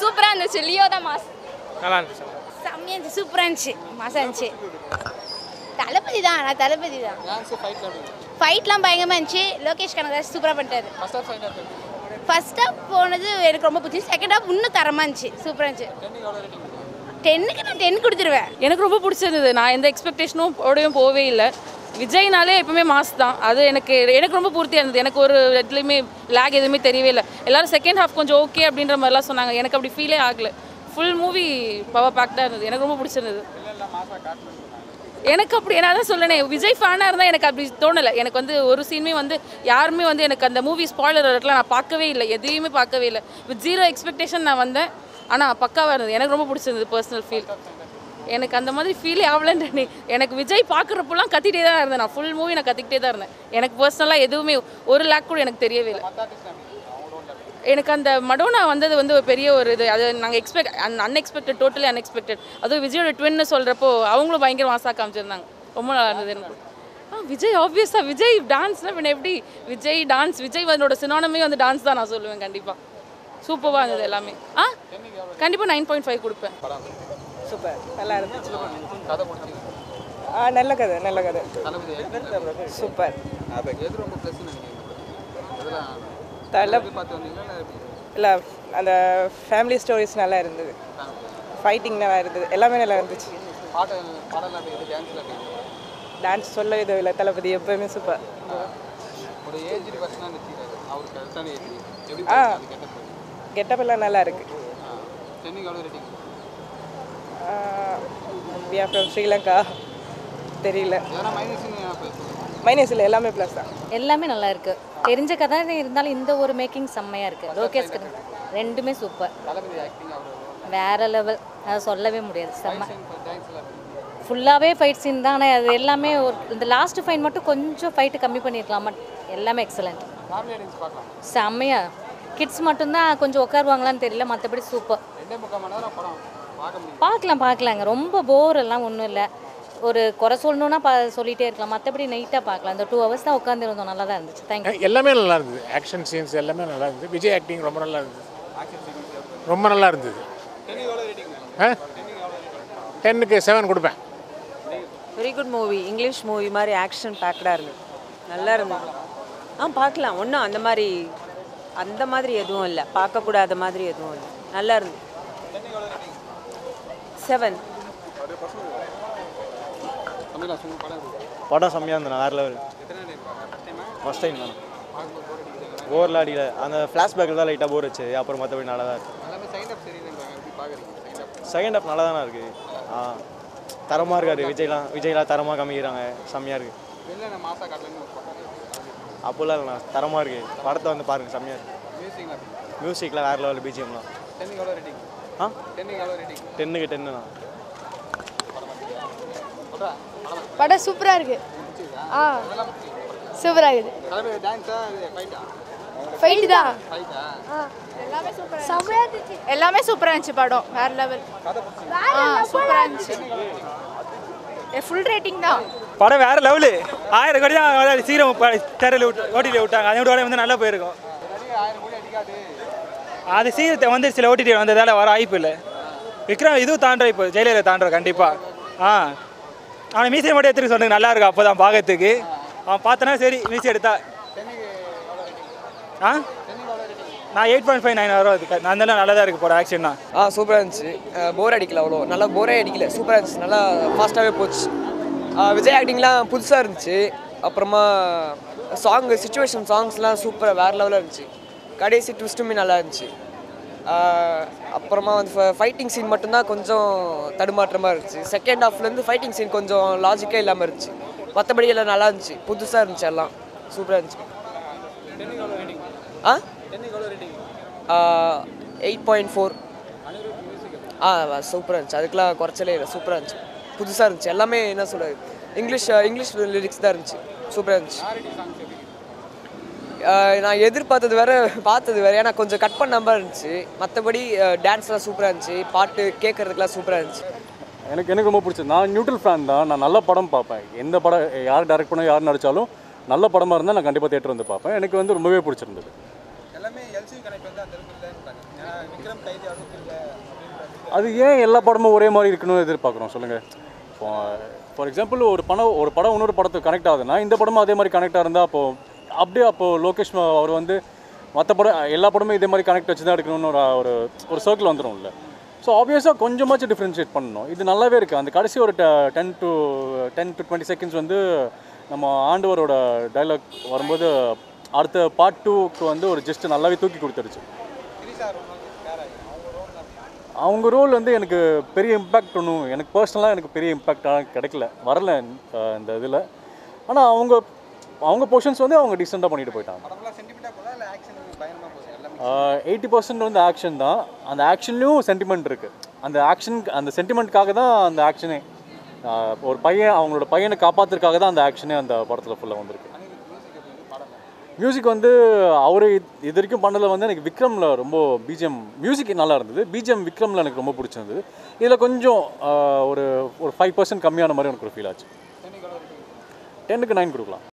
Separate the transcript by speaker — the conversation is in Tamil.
Speaker 1: சூப்பராக இருந்துச்சு லியோ தான் மாஸ்
Speaker 2: நல்லா இருந்துச்சு
Speaker 3: செம்மையாக இருந்துச்சு சூப்பராக இருந்துச்சு மாசம் இருந்துச்சு தளபதி தான் நான் தளபதி தான் ஃபைட்லாம் பயங்கரமாக இருந்துச்சு லோகேஷ் கனகராஜ் சூப்பராக பண்ணிட்டாரு ஃபர்ஸ்ட் ஹாஃப் போனது எனக்கு ரொம்ப பிடிச்சி செகண்ட் ஹாஃப் இன்னும் தரமாக இருந்துச்சு சூப்பராக இருந்துச்சு டென்னுக்கு நான் டென் கொடுத்துருவேன்
Speaker 4: எனக்கு ரொம்ப பிடிச்சிருந்தது நான் எந்த எக்ஸ்பெக்டேஷனும் ஓடையும் போகவே இல்லை விஜய்னாலே எப்பவுமே மாஸ் தான் அது எனக்கு எனக்கு ரொம்ப பூர்த்தியாக இருந்தது எனக்கு ஒரு இதுலேயுமே லேக் எதுவுமே தெரியவே இல்லை எல்லாரும் செகண்ட் ஹாஃப் கொஞ்சம் ஓகே அப்படின்ற மாதிரிலாம் சொன்னாங்க எனக்கு அப்படி ஃபீலே ஆகல ஃபுல் மூவி பவர் பேக்டாக இருந்தது எனக்கு ரொம்ப பிடிச்சிருந்தது எனக்கு அப்படி நான் தான் சொல்லணே விஜய் ஃபேனாக இருந்தால் எனக்கு அப்படி தோணலை எனக்கு வந்து ஒரு சீனுமே வந்து யாருமே வந்து எனக்கு அந்த மூவி ஸ்பாய்லர் இருக்கலாம் நான் பார்க்கவே இல்லை எதையுமே பார்க்கவே இல்லை வித் ஜீரோ எக்ஸ்பெக்டேஷன் நான் வந்தேன் ஆனால் பக்காவாக இருந்தது எனக்கு ரொம்ப பிடிச்சிருந்தது பர்சனல் ஃபீல் எனக்கு அந்த மாதிரி ஃபீலே ஆகலன்னு எனக்கு விஜய் பார்க்குறப்பெல்லாம் கத்திட்டே தான் இருந்தேன் நான் ஃபுல் மூவி நான் கத்திக்கிட்டே தான் இருந்தேன் எனக்கு பர்சனலாக எதுவுமே ஒரு லேக் கூட எனக்கு தெரியவே இல்லை எனக்கு அந்த மடோனா வந்தது வந்து ஒரு பெரிய ஒரு இது அது நாங்கள் எக்ஸ்பெக்ட் அன் அன்எக்ஸ்பெக்டட் டோட்டலி அன்எக்ஸ்பெக்டட் அதுவும் விஜயோட ட்வின்னு சொல்கிறப்போ அவங்களும் பயங்கர மாசாக காமிச்சிருந்தாங்க ரொம்ப நல்லா இருந்தது எனக்கு ஆ விஜய் ஆப்வியஸாக விஜய் டான்ஸ்னால் பின்ன எப்படி விஜய் டான்ஸ் விஜய் அதனோட சினானமே வந்து டான்ஸ் தான் நான் சொல்லுவேன் கண்டிப்பாக சூப்பராக இருந்தது எல்லாமே ஆ கண்டிப்பாக நைன் பாயிண்ட் ஃபைவ் கொடுப்பேன்
Speaker 2: சூப்பர் நல்லா இருந்துச்சு ஆ நல்ல கதை நல்ல கதை சூப்பர் தலை இல்லை அந்த ஃபேமிலி ஸ்டோரிஸ் நல்லா இருந்தது ஃபைட்டிங் நல்லா இருந்தது எல்லாமே நல்லா இருந்துச்சு டான்ஸ் சொல்ல இது இல்லை தளபதி எப்பவுமே சூப்பர் ஆ கெட்டப் எல்லாம் நல்லா இருக்கு வி ஆர் ஃப்ரம் ஸ்ரீலங்கா தெரியல மைனஸ் இல்லை எல்லாமே ப்ளஸ் தான்
Speaker 5: எல்லாமே நல்லா இருக்கு தெரிஞ்ச கதை இருந்தாலும் இந்த ஒரு மேக்கிங் செம்மையா இருக்கு லோகேஷ் கதை ரெண்டுமே சூப்பர் வேற லெவல் அதை சொல்லவே முடியாது செம்ம ஃபுல்லாகவே ஃபைட் சீன் தான் ஆனால் அது எல்லாமே ஒரு இந்த லாஸ்ட் ஃபைட் மட்டும் கொஞ்சம் ஃபைட்டு கம்மி பண்ணியிருக்கலாம் பட் எல்லாமே எக்ஸலண்ட் செம்மையா கிட்ஸ் மட்டும்தான் கொஞ்சம் உட்காருவாங்களான்னு தெரியல மற்றபடி சூப்பர் பார்க்கலாம் பார்க்கலாங்க ரொம்ப போர் எல்லாம் ஒன்றும் இல்லை ஒரு குறை சொல்லணுன்னா பா சொல்லிகிட்டே இருக்கலாம் மற்றபடி நைட்டாக பார்க்கலாம் இந்த டூ ஹவர்ஸ் தான் உட்காந்துருந்தோம் நல்லா தான் இருந்துச்சு தேங்க்யூ
Speaker 6: எல்லாமே நல்லா இருந்தது ஆக்ஷன் சீன்ஸ் எல்லாமே நல்லா இருந்தது விஜய் ஆக்டிங் ரொம்ப நல்லா இருந்தது ரொம்ப நல்லா இருந்தது ஆ டென்னுக்கு செவன் கொடுப்பேன்
Speaker 7: very good movie English movie மாதிரி ஆக்ஷன் பேக்கடாக இருந்தது நல்லா இருந்தது ஆ பார்க்கலாம் ஒன்றும் அந்த மாதிரி அந்த மாதிரி எதுவும் இல்லை பார்க்கக்கூடாத மாதிரி எதுவும் இல்லை நல்லா இருந்தது செவன்
Speaker 8: படம் செம்மையாக இருந்தது வேறு லெவல் ஃபஸ்ட் டைம் தான் போரில் அடிக்கல அந்த ஃப்ளாஷ்பேக்கில் தான் லைட்டாக போர் வச்சு அப்புறம் மற்றபடி நல்லா தான் இருக்குது செகண்ட் ஹாஃப் நல்லா தானே இருக்குது ஆ தரமாக இருக்காரு விஜய்லாம் விஜய்லாம் தரமாக காமிக்கிறாங்க செம்மையாக இருக்குது அப்போல்லாம் இல்லைண்ணா தரமாக இருக்குது படத்தை வந்து பாருங்கள் செம்மையாக இருக்குது மியூசிக்லாம் வேறு லெவல் பிஜிஎம்லாம் ஆ டென்னுக்கு டென்னுண்ணா
Speaker 3: படம் சூப்பராக இருக்கு ஆ சூப்பராக இருக்குது ஃபைட்டு தான் எல்லாமே சூப்பராக செம்மையாக இருந்துச்சு எல்லாமே சூப்பராக இருந்துச்சு படம் வேற லெவல் ஆ சூப்பராக இருந்துச்சு ஃபுல் ரேட்டிங் தான்
Speaker 2: படம் வேற லெவலு ஆயிரம் கோடி தான் அதாவது சீக்கிரம் தெருவில் விட்டு ஓட்டியில் விட்டாங்க அதோட வந்து நல்லா போயிருக்கும் அது சீக்கிரத்தை வந்துருச்சுல ஓடிடி வந்ததால வர வாய்ப்பு இல்லை விக்ரம் இதுவும் தாண்டுற இப்போ ஜெயலலிதா தாண்டுற கண்டிப்பாக ஆ அவனை மீசை மட்டும் எடுத்துக்க சொன்னது நல்லா இருக்கும் அப்போ தான் பார்க்கறதுக்கு அவன் பார்த்தனா சரி மீசை எடுத்தா ஆ நான் எயிட் பாயிண்ட் ஃபைவ் நைன் வரும் அதுக்கு அதனால நல்லா தான் இருக்குது படம் ஆக்ஷன் தான்
Speaker 9: ஆ சூப்பராக இருந்துச்சு போர் அடிக்கல அவ்வளோ நல்லா போரே அடிக்கல சூப்பராக இருந்துச்சு நல்லா ஃபாஸ்ட்டாகவே போச்சு ஆ, விஜய் ஆக்டிங்லாம் புதுசாக இருந்துச்சு அப்புறமா சாங் சுச்சுவேஷன் சாங்ஸ்லாம் சூப்பராக வேறு லெவலில் இருந்துச்சு கடைசி ட்விஸ்ட்டுமே நல்லா இருந்துச்சு ஆ, அப்புறமா வந்து ஃபைட்டிங் சீன் மட்டும்தான் கொஞ்சம் தடுமாற்றமாக இருந்துச்சு செகண்ட் ஹாஃப்லேருந்து ஃபைட்டிங் சீன் கொஞ்சம் லாஜிக்கே இல்லாமல் இருந்துச்சு மற்றபடி எல்லாம் நல்லா இருந்துச்சு புதுசாக இருந்துச்சு எல்லாம் சூப்பராக இருந்துச்சு ஆ எயிட் பாயிண்ட் ஃபோர் ஆ சூப்பராக இருந்துச்சு அதுக்கெலாம் குறைச்சலே இல்லை சூப்பராக இருந்துச்சு புதுசாக இருந்துச்சு எல்லாமே என்ன சொல்கிறது இங்கிலீஷ் இங்கிலீஷ் லிரிக்ஸ் தான் இருந்துச்சு சூப்பராக இருந்துச்சு ஆ, நான் எதிர்பார்த்தது வேற பார்த்தது வேற ஏன்னா கொஞ்சம் கட் பண்ண மாதிரி இருந்துச்சு மற்றபடி டான்ஸ்லாம் சூப்பராக இருந்துச்சு பாட்டு கேட்கறதுக்குலாம் சூப்பராக இருந்துச்சு
Speaker 10: எனக்கு எனக்கு ரொம்ப பிடிச்சது நான் நியூட்ரல் ஃபேன் தான் நான் நல்ல படம் பார்ப்பேன் எந்த படம் யார் டைரக்ட் பண்ண யார் நடித்தாலும் நல்ல படமாக இருந்தால் நான் கண்டிப்பாக தேட்டர் வந்து பார்ப்பேன் எனக்கு வந்து ரொம்பவே பிடிச்சிருந்தது
Speaker 11: எல்லாமே எல்சி கனெக்ட் வந்து அந்த அளவுக்கு இல்லைன்னு விக்ரம் கைதி
Speaker 10: அது ஏன் எல்லா படமும் ஒரே மாதிரி இருக்கணும்னு எதிர்பார்க்குறோம் சொல்லுங்கள் ஃபார் எக்ஸாம்பிள் ஒரு படம் ஒரு படம் இன்னொரு படத்துக்கு கனெக்ட் ஆகுதுன்னா இந்த படமும் அதே மாதிரி கனெக்ட் இருந்தால் அப்போ அப்படியே அப்போது லோகேஷ் ம- அவர் வந்து மற்ற படம் எல்லா படமும் இதே மாதிரி கனெக்ட் வச்சு தான் எடுக்கணும்னு ஒரு ஒரு ஒரு சர்க்கிள் வந்துடும்ல ஸோ ஆப்வியஸாக கொஞ்சமாச்சும் டிஃப்ரென்ஷியேட் பண்ணணும் இது நல்லாவே இருக்குது அந்த கடைசி ஒரு ten to ten to twenty seconds வந்து நம்ம ஆண்டவரோட டைலாக் வரும்போது அடுத்த பார்ட் டூக்கு வந்து ஒரு ஜஸ்ட் நல்லாவே தூக்கி கொடுத்துருச்சு அவங்க ரோல் வந்து எனக்கு பெரிய இம்பேக்ட் ஒன்றும் எனக்கு பர்சனலாக எனக்கு பெரிய இம்பேக்டாக கிடைக்கல வரல அஹ், இந்த இதில் ஆனால் அவங்க அவங்க போர்ஷன்ஸ் வந்து அவங்க டீசெண்டாக பண்ணிட்டு போயிட்டாங்க எயிட்டி பர்சன்ட் வந்து ஆக்ஷன் தான் அந்த ஆக்ஷன்லேயும் சென்டிமெண்ட் இருக்குது அந்த ஆக்ஷன் அந்த சென்டிமெண்ட்காக தான் அந்த ஆக்ஷனே ஒரு பையன் அவங்களோட பையனை காப்பாற்றுறதுக்காக தான் அந்த ஆக்ஷனே அந்த படத்தில் ஃபுல்லாக வந்திருக்கு மியூசிக் வந்து அவர் இது வரைக்கும் பண்ணதில் வந்து எனக்கு விக்ரமில் ரொம்ப பிஜிஎம் மியூசிக் நல்லா இருந்தது பிஜிஎம் விக்ரமில் எனக்கு ரொம்ப பிடிச்சிருந்தது இதில் கொஞ்சம் ஆஹ், ஒரு ஒரு ஃபைவ் பர்சன்ட் கம்மியான மாதிரி எனக்கு ஒரு ஃபீல் ஆச்சு டென்னுக்கு நைன் கொடுக்கலாம்